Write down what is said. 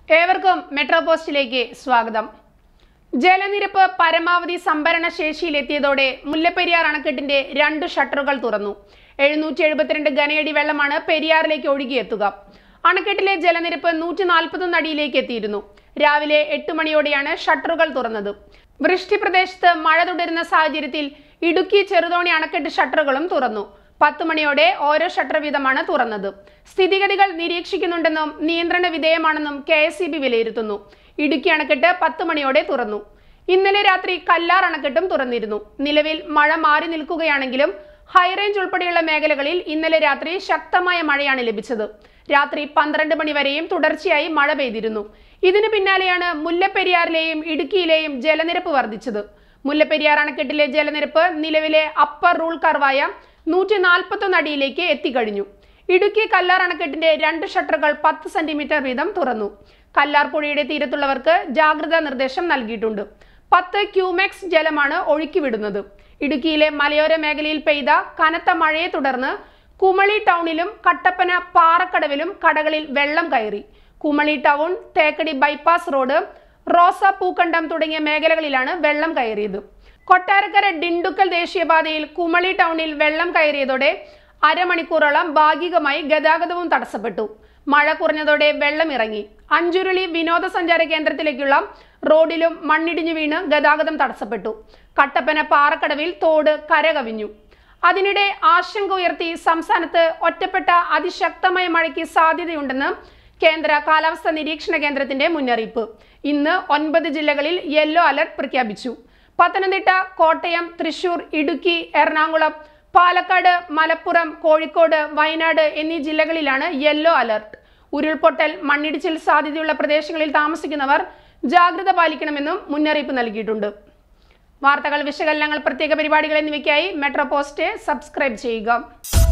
ഏവർക്കും മെട്രോ പോസ്റ്റിലേക്ക് സ്വാഗതം ജലനിരപ്പ് പരമാവധി സംഭരണ ശേഷിയിലെത്തിയതോടെ മുല്ലപ്പെരിയാർ അണക്കെട്ടിന്റെ രണ്ട് ഷട്ടറുകൾ തുറന്നു എഴുന്നൂറ്റി എഴുപത്തിരണ്ട് ഘനയടി വെള്ളമാണ് പെരിയാറിലേക്ക് ഒഴുകിയെത്തുക അണക്കെട്ടിലെ ജലനിരപ്പ് നൂറ്റി നാൽപ്പത്തൊന്ന് അടിയിലേക്ക് എത്തിയിരുന്നു രാവിലെ എട്ട് മണിയോടെയാണ് ഷട്ടറുകൾ തുറന്നത് വൃഷ്ടി പ്രദേശത്ത് മഴ തുടരുന്ന സാഹചര്യത്തിൽ ഇടുക്കി ചെറുതോണി അണക്കെട്ട് ഷട്ടറുകളും തുറന്നു പത്ത് മണിയോടെ ഓരോ ഷട്ടർ വീതമാണ് തുറന്നത് സ്ഥിതിഗതികൾ നിരീക്ഷിക്കുന്നുണ്ടെന്നും നിയന്ത്രണ വിധേയമാണെന്നും കെ എസ് സി ബി വിലയിരുത്തുന്നു ഇടുക്കി അണക്കെട്ട് പത്ത് മണിയോടെ തുറന്നു ഇന്നലെ രാത്രി കല്ലാർ അണക്കെട്ടും തുറന്നിരുന്നു നിലവിൽ മഴ മാറി നിൽക്കുകയാണെങ്കിലും ഹൈറേഞ്ച് ഉൾപ്പെടെയുള്ള മേഖലകളിൽ ഇന്നലെ രാത്രി ശക്തമായ മഴയാണ് ലഭിച്ചത് രാത്രി പന്ത്രണ്ട് മണി വരെയും തുടർച്ചയായി മഴ പെയ്തിരുന്നു ഇതിനു പിന്നാലെയാണ് മുല്ലപ്പെരിയാറിലെയും ഇടുക്കിയിലെയും ജലനിരപ്പ് വർദ്ധിച്ചത് മുല്ലപ്പെരിയാർ അണക്കെട്ടിലെ ജലനിരപ്പ് നിലവിലെ അപ്പർ റൂൾ കർവായ നൂറ്റി നാൽപ്പത്തൊന്ന് അടിയിലേക്ക് എത്തിക്കഴിഞ്ഞു ഇടുക്കി കല്ലാർ അണക്കെട്ടിന്റെ രണ്ട് ഷട്ടറുകൾ പത്ത് സെന്റിമീറ്റർ വീതം തുറന്നു കല്ലാർ പുഴയുടെ തീരത്തുള്ളവർക്ക് ജാഗ്രതാ നിർദ്ദേശം നൽകിയിട്ടുണ്ട് പത്ത് ക്യൂമെക്സ് ജലമാണ് ഒഴുക്കിവിടുന്നത് ഇടുക്കിയിലെ മലയോര മേഖലയിൽ പെയ്ത കനത്ത മഴയെ തുടർന്ന് കുമളി ടൗണിലും കട്ടപ്പന പാറക്കടവിലും കടകളിൽ വെള്ളം കയറി Kumily town Thekkady bypass road റോസ പൂക്കണ്ടം തുടങ്ങിയ മേഖലകളിലാണ് വെള്ളം കയറിയത് കൊട്ടാരക്കര ഡിണ്ടുക്കൽ ദേശീയപാതയിൽ കുമളി ടൗണിൽ വെള്ളം കയറിയതോടെ അരമണിക്കൂറോളം ഭാഗികമായി ഗതാഗതവും തടസ്സപ്പെട്ടു മഴ കുറഞ്ഞതോടെ വെള്ളം ഇറങ്ങി അഞ്ചുരുളി വിനോദസഞ്ചാര കേന്ദ്രത്തിലേക്കുള്ള റോഡിലും മണ്ണിടിഞ്ഞു വീണ് ഗതാഗതം തടസ്സപ്പെട്ടു കട്ടപ്പന പാറക്കടവിൽ തോട് കരകവിഞ്ഞു അതിനിടെ ആശങ്ക ഉയർത്തി സംസ്ഥാനത്ത് ഒറ്റപ്പെട്ട അതിശക്തമായ മഴയ്ക്ക് സാധ്യതയുണ്ടെന്ന് കേന്ദ്ര കാലാവസ്ഥാ നിരീക്ഷണ കേന്ദ്രത്തിന്റെ മുന്നറിയിപ്പ് ഇന്ന് ഒൻപത് ജില്ലകളിൽ യെല്ലോ അലർട്ട് പ്രഖ്യാപിച്ചു പത്തനംതിട്ട കോട്ടയം തൃശൂർ ഇടുക്കി എറണാകുളം പാലക്കാട് മലപ്പുറം കോഴിക്കോട് വയനാട് എന്നീ ജില്ലകളിലാണ് യെല്ലോ അലർട്ട് ഉരുൾപൊട്ടൽ മണ്ണിടിച്ചിൽ സാധ്യതയുള്ള പ്രദേശങ്ങളിൽ താമസിക്കുന്നവർ ജാഗ്രത പാലിക്കണമെന്നും മുന്നറിയിപ്പ് നൽകിയിട്ടുണ്ട് വാർത്തകൾ വിശകലനങ്ങൾ പ്രത്യേക പരിപാടികൾ എന്നിവയ്ക്കായി മെട്രോ പോസ്റ്റ് സബ്സ്ക്രൈബ് ചെയ്യുക